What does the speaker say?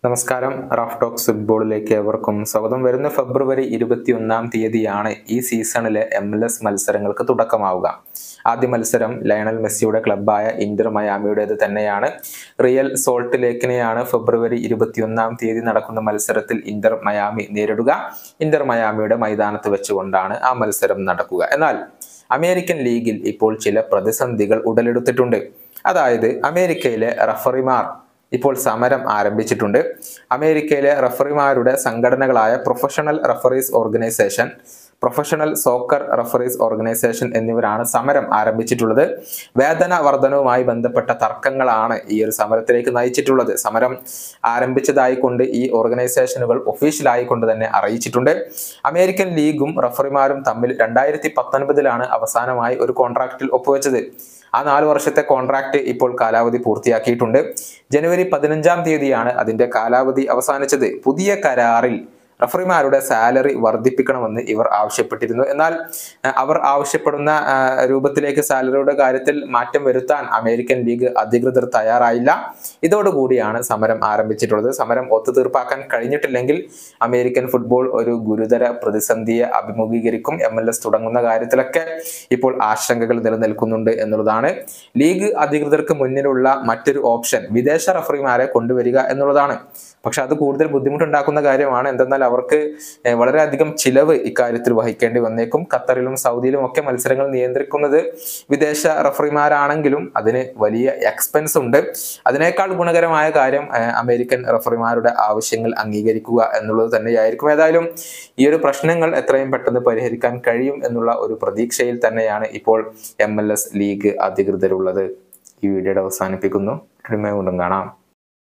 നമസ്കാരം Raf talks ഫുട്ബോളിലേക്ക് ഏവർക്കും സ്വാഗതം വരുന്ന ഫെബ്രുവരി ഇരുപത്തി ഒന്നാം തീയതിയാണ് ഈ സീസണിലെ എം എൽ എസ് മത്സരങ്ങൾക്ക് തുടക്കമാവുക ആദ്യ മത്സരം ലയണൽ മെസ്സിയുടെ ക്ലബ്ബായ ഇന്റർ മയാമിയുടേത് തന്നെയാണ് റിയൽ സോൾട്ട് ലേക്കിനെയാണ് ഫെബ്രുവരി ഇരുപത്തിയൊന്നാം തീയതി നടക്കുന്ന മത്സരത്തിൽ ഇന്റർ മയാമി നേരിടുക ഇന്റർ മയാമിയുടെ മൈതാനത്ത് വെച്ചുകൊണ്ടാണ് ആ മത്സരം നടക്കുക എന്നാൽ അമേരിക്കൻ ലീഗിൽ ഇപ്പോൾ ചില പ്രതിസന്ധികൾ ഉടലെടുത്തിട്ടുണ്ട് അതായത് അമേരിക്കയിലെ റഫറിമാർ ഇപ്പോൾ സമരം ആരംഭിച്ചിട്ടുണ്ട് അമേരിക്കയിലെ റഫറിമാരുടെ സംഘടനകളായ professional referees organisation professional soccer referees organisation എന്നിവരാണ് സമരം ആരംഭിച്ചിട്ടുള്ളത് വേതന വർധനവുമായി ബന്ധപ്പെട്ട തർക്കങ്ങളാണ് ഈ ഒരു സമരത്തിലേക്ക് നയിച്ചിട്ടുള്ളത് സമരം ആരംഭിച്ചതായിക്കൊണ്ട് ഈ ഓർഗനൈസേഷനുകൾ ഒഫീഷ്യലായിക്കൊണ്ട് തന്നെ അറിയിച്ചിട്ടുണ്ട് അമേരിക്കൻ ലീഗും റഫറിമാരും തമ്മിൽ രണ്ടായിരത്തി പത്തൊൻപതിലാണ് അവസാനമായി ഒരു കോൺട്രാക്റ്റിൽ ഒപ്പുവെച്ചത് ആ നാല് വർഷത്തെ കോൺട്രാക്ട് ഇപ്പോൾ കാലാവധി പൂർത്തിയാക്കിയിട്ടുണ്ട് ജനുവരി പതിനഞ്ചാം തീയതിയാണ് അതിന്റെ കാലാവധി അവസാനിച്ചത് പുതിയ കരാറിൽ റഫറിമാരുടെ സാലറി വർദ്ധിപ്പിക്കണമെന്ന് ഇവർ ആവശ്യപ്പെട്ടിരുന്നു എന്നാൽ അഹ് അവർ ആവശ്യപ്പെടുന്ന അഹ് രൂപത്തിലേക്ക് സാലറിയുടെ കാര്യത്തിൽ മാറ്റം വരുത്താൻ അമേരിക്കൻ ലീഗ് അധികൃതർ തയ്യാറായില്ല ഇതോടുകൂടിയാണ് സമരം ആരംഭിച്ചിട്ടുള്ളത് സമരം ഒത്തുതീർപ്പാക്കാൻ കഴിഞ്ഞിട്ടില്ലെങ്കിൽ അമേരിക്കൻ ഫുട്ബോൾ ഒരു ഗുരുതര പ്രതിസന്ധിയെ അഭിമുഖീകരിക്കും എം എൽ എസ് തുടങ്ങുന്ന കാര്യത്തിലൊക്കെ ഇപ്പോൾ ആശങ്കകൾ നിലനിൽക്കുന്നുണ്ട് എന്നുള്ളതാണ് ലീഗ് അധികൃതർക്ക് മുന്നിലുള്ള മറ്റൊരു ഓപ്ഷൻ വിദേശ റഫറിമാരെ കൊണ്ടുവരിക എന്നുള്ളതാണ് പക്ഷെ അത് കൂടുതൽ ബുദ്ധിമുട്ടുണ്ടാക്കുന്ന കാര്യമാണ് എന്തെന്നാൽ അവർക്ക് ഏഹ് വളരെയധികം ചിലവ് ഇക്കാര്യത്തിൽ വഹിക്കേണ്ടി വന്നേക്കും ഖത്തറിലും സൗദിയിലും ഒക്കെ മത്സരങ്ങൾ നിയന്ത്രിക്കുന്നത് വിദേശ റഫറിമാരാണെങ്കിലും അതിന് വലിയ എക്സ്പെൻസ് ഉണ്ട് അതിനേക്കാൾ ഗുണകരമായ കാര്യം ഏഹ് അമേരിക്കൻ റഫറിമാരുടെ ആവശ്യങ്ങൾ അംഗീകരിക്കുക എന്നുള്ളത് തന്നെയായിരിക്കും ഏതായാലും ഈ ഒരു പ്രശ്നങ്ങൾ എത്രയും പെട്ടെന്ന് പരിഹരിക്കാൻ കഴിയും എന്നുള്ള ഒരു പ്രതീക്ഷയിൽ തന്നെയാണ് ഇപ്പോൾ എം ലീഗ് അധികൃതരുള്ളത് ഈ വീഡിയോയുടെ അവസാനിപ്പിക്കുന്നു വീണ്ടും കാണാം